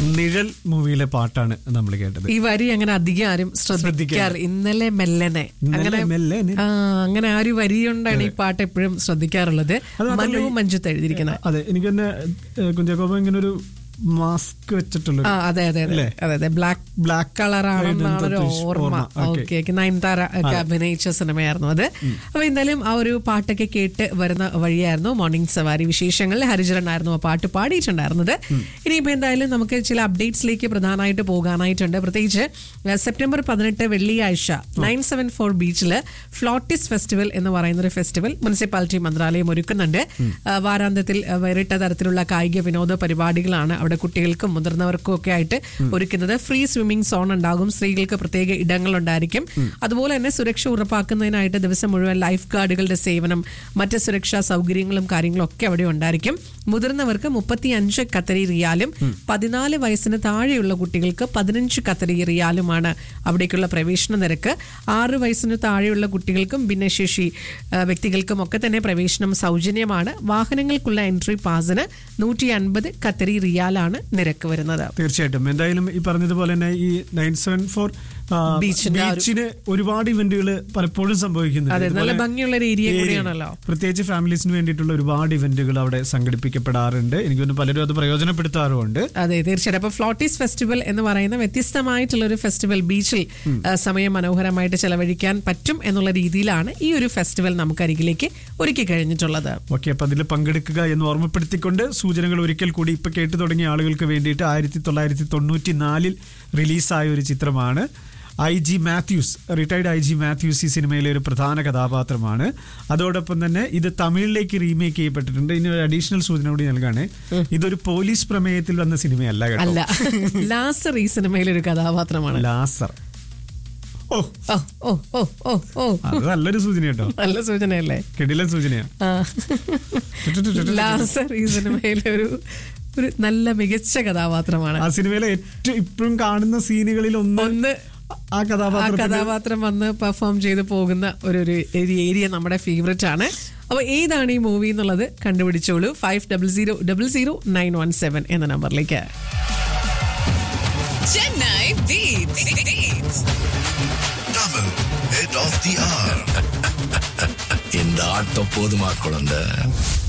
നിഴൽ മൂവിയിലെ പാട്ടാണ് നമ്മൾ കേട്ടത് ഈ വരി അങ്ങനെ അധികം ആരും ശ്രദ്ധിക്കാറ് ഇന്നലെ മെല്ലനെ ഇന്നലെ അങ്ങനെ മെല്ലനെ. ആ അങ്ങനെ ആ ഒരു വരി കൊണ്ടാണ് ഈ പാട്ട് എപ്പോഴും ശ്രദ്ധിക്കാറുള്ളത് അത് മാത്രമല്ല മനു ഈ- മഞ്ജുത്ത് എഴുതിയിരിക്കുന്നത് അതെ എനിക്ക് തന്നെ കുഞ്ചാക്കോബ ഇങ്ങനെ ഒരു മാസ്ക് വെച്ചിട്ടുള്ള ആ അതെ അതെ അതെ അല്ലേ? അതെ അതെ ബ്ലാക്ക് Black കളറാണെന്നാണ് ഒരു ആയിരുന്നു ഓർമ്മ ഓർമ്മ. Okay. ഓക്കെ ഓക്കെ നയൻതാര ഒക്കെ അഭിനയിച്ച സിനിമയായിരുന്നു അത് അപ്പൊ എന്തായാലും ആ ഒരു പാട്ടൊക്കെ കേട്ട് വരുന്ന വഴിയായിരുന്നു മോർണിംഗ് സവാരി വിശേഷങ്ങളിൽ ഹരിചരൺ ആയിരുന്നു ആ പാട്ട് പാടിയിട്ടുണ്ടായിരുന്നത് ഇനിയിപ്പോ എന്തായാലും നമുക്ക് ചില അപ്ഡേറ്റ്സിലേക്ക് പ്രധാനമായിട്ട് പോകാനായിട്ടുണ്ട് പ്രത്യേകിച്ച് ഏഹ്, സെപ്റ്റംബർ പതിനെട്ട് വെള്ളിയാഴ്ച നയൻ സെവൻ ഫോർ ബീച്ചിൽ ഫ്ലോട്ടിസ് ഫെസ്റ്റിവൽ എന്ന് പറയുന്ന ഒരു ഫെസ്റ്റിവൽ മുനിസിപ്പാലിറ്റി മന്ത്രാലയം ഒരുക്കുന്നുണ്ട് ഏഹ്, വാരാന്ത്യത്തിൽ ഏഹ്, വേറിട്ട തരത്തിലുള്ള കായിക വിനോദ പരിപാടികളാണ് അവിടെ കുട്ടികൾക്കും മുതിർന്നവർക്കും ഒക്കെ ആയിട്ട് ഒരുക്കുന്നത് ഫ്രീ സ്വിമ്മിംഗ് സോൺ ഉണ്ടാകും സ്ത്രീകൾക്ക് പ്രത്യേക ഇടങ്ങൾ ഉണ്ടായിരിക്കും അതുപോലെ തന്നെ സുരക്ഷ ഉറപ്പാക്കുന്നതിനായിട്ട് ദിവസം മുഴുവൻ ലൈഫ് ഗാർഡുകളുടെ സേവനം മറ്റ് സുരക്ഷാ സൗകര്യങ്ങളും കാര്യങ്ങളും ഒക്കെ അവിടെ ഉണ്ടായിരിക്കും മുതിർന്നവർക്ക് മുപ്പത്തി അഞ്ച് കത്തരി റിയാലും പതിനാല് വയസ്സിന് താഴെയുള്ള കുട്ടികൾക്ക് പതിനഞ്ച് കത്തരി റിയാലുമാണ് അവിടേക്കുള്ള പ്രവേശന നിരക്ക് ആറ് വയസ്സിന് താഴെയുള്ള കുട്ടികൾക്കും ഭിന്നശേഷി ആ, വ്യക്തികൾക്കും ഒക്കെ തന്നെ പ്രവേശനം സൗജന്യമാണ് വാഹനങ്ങൾക്കുള്ള എൻട്രി പാസിന് നൂറ്റി അൻപത് കത്തരി റിയാലാണ് നിരക്ക് വരുന്നത് തീർച്ചയായിട്ടും എന്തായാലും ഈ പറഞ്ഞതുപോലെ തന്നെ ഈ നയൻ സെവൻ ഫോർ ബീച്ചിന്റെ ആ ഒരു- ബീച്ചിന് ഒരുപാട് ഇവന്റുകൾ പലപ്പോഴും സംഭവിക്കുന്നുണ്ട് അതെ, നല്ല ഇതുപോലെ ഭംഗിയുള്ള ഒരു ഏരിയ ഏരിയ. കൂടിയാണല്ലോ. പ്രത്യേകിച്ച് ഫാമിലീസിന് വേണ്ടിയിട്ടുള്ള ഒരുപാട് ഇവന്റുകൾ അവിടെ സംഘടിപ്പിക്കപ്പെടാറുണ്ട് എനിക്ക് തോന്നുന്നു പലരും അത് പ്രയോജനപ്പെടുത്താറുമുണ്ട് അതെ തീർച്ചയായിട്ടും അപ്പൊ ഫ്ലോട്ടീസ് ഫെസ്റ്റിവൽ എന്ന് പറയുന്ന വ്യത്യസ്തമായിട്ടുള്ള ഒരു ഫെസ്റ്റിവൽ ബീച്ചിൽ ആ, സമയം മനോഹരമായിട്ട് ചെലവഴിക്കാൻ പറ്റും എന്നുള്ള രീതിയിലാണ് ഈ ഒരു ഫെസ്റ്റിവൽ നമുക്ക് അരികിലേക്ക് ഒരുക്കി കഴിഞ്ഞിട്ടുള്ളത് ഓക്കെ അപ്പൊ അതിൽ പങ്കെടുക്കുക എന്ന് ഓർമ്മപ്പെടുത്തിക്കൊണ്ട് സൂചനകൾ ഒരിക്കൽ കൂടി ഇപ്പൊ കേട്ടു തുടങ്ങിയ ആളുകൾക്ക് വേണ്ടിയിട്ട് ആയിരത്തി തൊള്ളായിരത്തി തൊണ്ണൂറ്റി നാലിൽ റിലീസായ ഒരു ചിത്രമാണ് I G Mathews retired I G Mathews ഈ സിനിമയിലെ ഒരു പ്രധാന കഥാപാത്രമാണ് അതോടൊപ്പം തന്നെ ഇത് തമിഴിലേക്ക് റീമേക്ക് ചെയ്യപ്പെട്ടിട്ടുണ്ട് ഇനി ഒരു അഡീഷണൽ സൂചന കൂടി നൽകാണ് ഇതൊരു പോലീസ് പ്രമേയത്തിൽ വന്ന സിനിമയല്ല കേട്ടോ അല്ല ലാസർ ഈ സിനിമയിലെ ഒരു കഥാപാത്രമാണ് ലാസർ ഓ ഓ ഓ ഓ ഓ ഓ അത് നല്ലൊരു സൂചന കേട്ടോ നല്ല സൂചനയല്ലേ കെടിലൻ സൂചനയാ ആ. ലാസർ ഈ സിനിമയിലെ ഒരു ഒരു നല്ല മികച്ച കഥാപാത്രമാണ് ആ സിനിമയിലെ ഏറ്റവും ഇപ്പോഴും കാണുന്ന സീനുകളിൽ ഒന്ന് ഒന്ന് ആ ആ കഥാപാത്രത്തിന്റെ കഥാപാത്രം വന്ന് പെർഫോം ചെയ്ത് പോകുന്ന ഒരു ഒരു ഒരു ഏരിയ നമ്മുടെ ഫേവറേറ്റ് ആണ് അപ്പൊ ഏതാണ് ഈ മൂവി എന്നുള്ളത് കണ്ടുപിടിച്ചോളൂ five double zero double zero nine one seven എന്ന നമ്പറിലേക്ക് Chennai Beats. Beats. Tamil, head of the hour. இந்த ஆட்டம் போதுமா குழந்தை